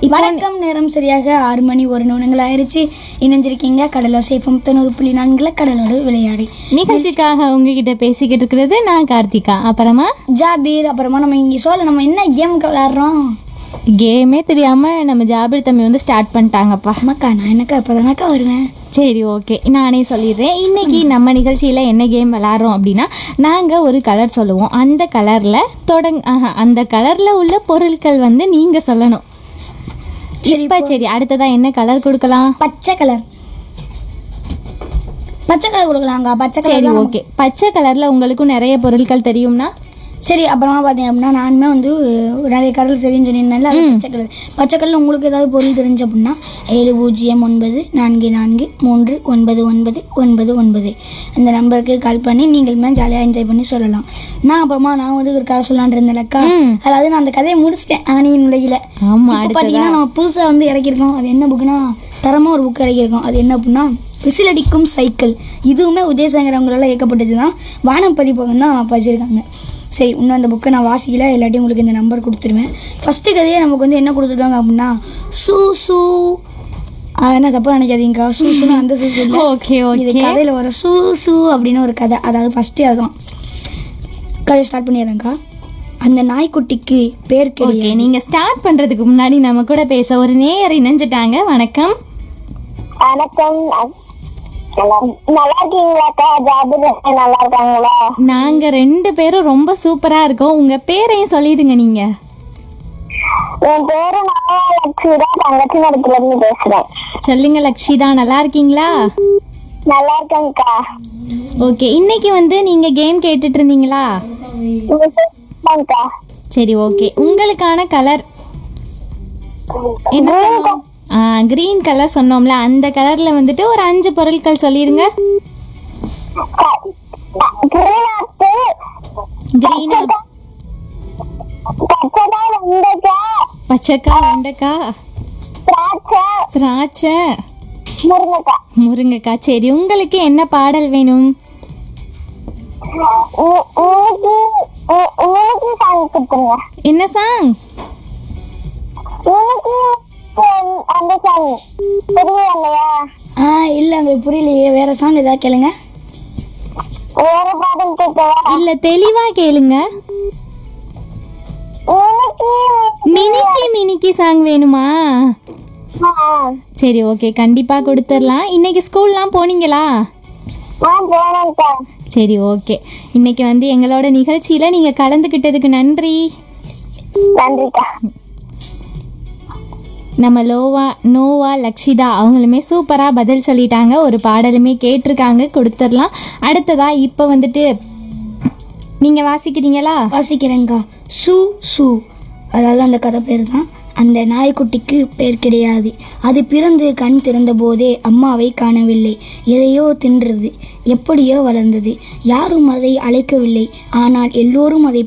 இப்போ வணக்கம் நேரம் சரியாக ஆறு மணி ஒரு நிமிடங்கள் ஆயிருச்சு இணைஞ்சிருக்கீங்க கடலோ சேஃபம் தொண்ணூறு புள்ளி நான்குல கடலோடு விளையாடி நிகழ்ச்சிக்காக உங்ககிட்ட பேசிக்கிட்டு இருக்கிறது நான் கார்த்திகா அப்புறமா ஜாபீர் அப்புறமா நம்ம இங்கே சொல்ல நம்ம என்ன கேமுக்கு விளாட்றோம் கேமே தெரியாம நம்ம ஜாபிர் தம்பி வந்து ஸ்டார்ட் பண்ணிட்டாங்கப்பா அம்மாக்கா நான் என்னக்கா இப்போ தானக்கா வருவேன் சரி ஓகே நானே சொல்லிடுறேன் இன்னைக்கு நம்ம நிகழ்ச்சியில் என்ன கேம் விளாட்றோம் அப்படின்னா நாங்கள் ஒரு கலர் சொல்லுவோம் அந்த கலரில் தொடங் ஆஹா, அந்த கலரில் உள்ள பொருட்கள் வந்து நீங்கள் சொல்லணும் இப்போ சரி அடுத்ததாக என்ன கலர் கொடுக்கலாம் பச்சை கலர் பச்சை கலர் கொடுக்கலாங்க பச்சை சரி கலர் ஓகே பச்சை கலரில் உங்களுக்கும் நிறைய பொருட்கள் தெரியும்னா சரி அப்புறமா பார்த்தீங்க அப்படின்னா நானுமே வந்து நிறைய கலர் தெரியும் சொல்லியிருந்தேன்ல அது பச்சை கலர் பச்சை கலர் உங்களுக்கு ஏதாவது பொருள் தெரிஞ்சு அப்படின்னா ஏழு பூஜ்ஜியம் ஒன்பது நான்கு நான்கு மூன்று ஒன்பது ஒன்பது ஒன்பது ஒன்பது இந்த நம்பருக்கு கால் பண்ணி நீங்களுமே ஜாலியாக என்ஜாய் பண்ணி சொல்லலாம் நான் அப்புறமா நான் வந்து ஒரு கதை சொல்லலான் இருந்தேன்லக்கா அதாவது நான் அந்த கதையை முடிச்சிட்டேன் ஆணியின் உலகில ஆமாம் இப்போ பார்த்தீங்கன்னா நம்ம புதுசாக வந்து இறக்கியிருக்கோம் அது என்ன புக்குனா தரமாக ஒரு புக் இறக்கியிருக்கோம் அது என்ன அப்படின்னா விசிலடிக்கும் சைக்கிள் இதுவுமே உதயசங்கரவங்களால இயக்கப்பட்டது தான் வானம் பதிப்பகம் தான் வச்சிருக்காங்க சரி இன்னும் அந்த புக்கை நான் வாசிக்கல இல்லாட்டி உங்களுக்கு இந்த நம்பர் கொடுத்துருவேன் ஃபஸ்ட்டு கதையே நமக்கு வந்து என்ன கொடுத்துருக்காங்க அப்படின்னா சூ சூ ஆ, என்ன தப்பாக நினைக்காதீங்கக்கா சூ சூன்னு அந்த சூ சூ இல்ல. ஓகே இது ஓகே கதையில் வர சூ சூ அப்படின்னு ஒரு கதை அதாவது ஃபஸ்ட்டு அதுதான் கதை ஸ்டார்ட் பண்ணிடுறேங்க்கா அந்த நாய்க்குட்டிக்கு பேர் கிடையாது ஓகே நீங்கள் ஸ்டார்ட் பண்ணுறதுக்கு முன்னாடி நம்ம கூட பேச ஒரு நேயர் இணைஞ்சிட்டாங்க வணக்கம் வணக்கம் நல்லா இருக்கீங்களாக்கா ஜாபீர் நல்லா இருக்காங்களா நாங்கள் ரெண்டு பேரும் ரொம்ப சூப்பராக இருக்கோம் உங்கள் பேரையும் சொல்லிடுங்க நீங்கள் என் பேரு நாகலட்சுமி தான் தங்கச்சி நடத்துல இருந்து பேசுறேன் சொல்லுங்க லக்ஷிதா நல்லா இருக்கீங்களா நல்லா இருக்கேங்க்கா ஓகே இன்னைக்கு வந்து நீங்கள் கேம் கேட்டுட்டு இருந்தீங்களா இருக்கேங்க்கா சரி ஓகே உங்களுக்கான கலர் என்ன சொன்னோம் ஆ கிரீன் கலர் சொன்னோம்ல அந்த கலர்ல வந்துட்டு ஒரு அஞ்சு பொருட்கள் சொல்லிருங்க கிரீனாத்து கிரீன் பச்சைக்கா வெண்டைக்காய் பச்சைக்காய் வெண்டைக்காய் திராட்சை திராட்சை முருங்கைக்காய் முருங்கைக்காய் சரி உங்களுக்கு என்ன பாடல் வேணும் இ- இன்னைக்கு இ- இன்னைக்கு சாமி கொடுத்துருங்க என்ன சாங் இன்னைக்கு என்- அந்த சாமி புரியல இல்லையா ஆ இல்லை உங்களுக்கு புரியலையே வேற சாங் ஏதாவது கேளுங்க வேற பாடல் கேட்கவா இல்ல தெளிவா கேளுங்க இன்னைக்கு மினிக்கி மினிக்கி சாங் வேணுமா ஆ, சரி ஓகே கண்டிப்பா கொடுத்துடலாம் இன்னைக்கு ஸ்கூல்லாம் போனீங்களா ஆ போனேன்க்கா சரி ஓகே இன்னைக்கு வந்து எங்களோட நிகழ்ச்சியில நீங்க கலந்துக்கிட்டதுக்கு நன்றி நன்றிக்கா நம்ம லோவா நோவா லக்ஷிதா அவங்களுமே சூப்பராக பதில் சொல்லிட்டாங்க ஒரு பாடலுமே கேட்டிருக்காங்க கொடுத்துடலாம் அடுத்ததா இப்போ வந்துட்டு நீங்கள் வாசிக்கிறீங்களா வாசிக்கிறேங்க்கா சு சு அதாவது அந்த கதை பேர் தான் அந்த நாய்க்குட்டிக்கு பேர் கிடையாது அது பிறந்து கண் திறந்த போதே அம்மாவை காணவில்லை எதையோ தின்றது எப்படியோ வளர்ந்தது யாரும் அதை அழைக்கவில்லை ஆனால் எல்லோரும் அதை